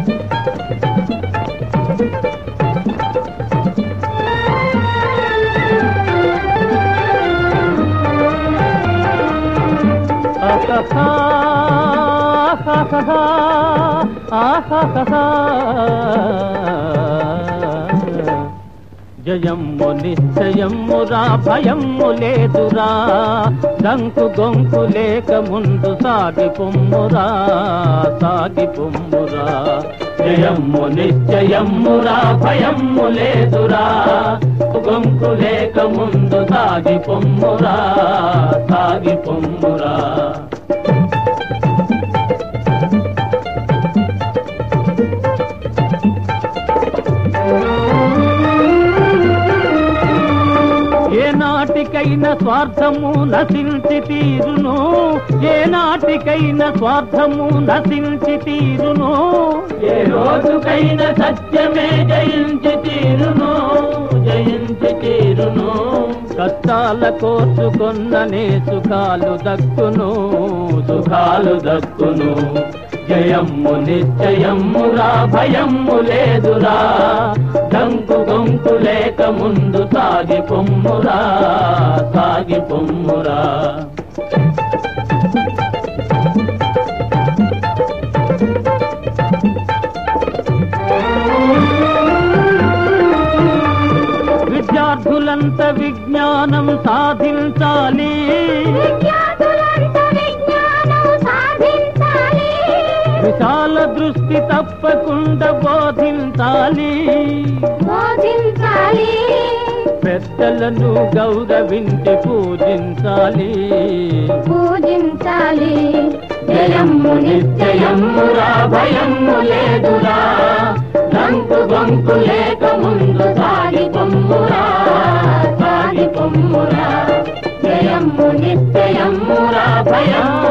జయమ్ము నిశ్చయమ్మురా భయమ్ము లేదురా దంకు గొంకు లేక ముందు సాగి పొమ్మురా సాగి పొమ్మురా జయమ్ము నిశ్చయమ్మురా భయమ్ము లేదురా గొంకు లేక ముందు సాగి పొమ్మురా సాగి పొమ్మురా ఏ నాటికైనా స్వార్థము నశించి తీరును ఏ నాటికైనా స్వార్థము నశించి తీరును ఏ రోజుకైనా సత్యమే జయించి తీరును జయించి తీరును కష్టాల కోర్చుకొన్ననే సుఖాలు దక్కును సుఖాలు దక్కును జయమ్ము నిశ్చయమ్మురా భయమ్ము లేదురా దంకు గొంకు లేక ముందు సాగి పొమ్మురా సాగి పొమ్మురా విద్యార్థులంత విజ్ఞానం సాధించాలి విద్యార్థులంతా విజ్ఞానం సాధించాలి విశాల దృష్టి తప్పకుండా బోధించాలి బోధించాలి పెద్దలను గౌరవించి పూజించాలి పూజించాలి జయమ్ము నిత్యయమ్మురా భయమ్ము లేదురా దంకు గొంకు లేక ముందు సాగి పొమ్మురా సాగి పొమ్మురా జయమ్ము నిత్యయమ్మురా భయమ్ము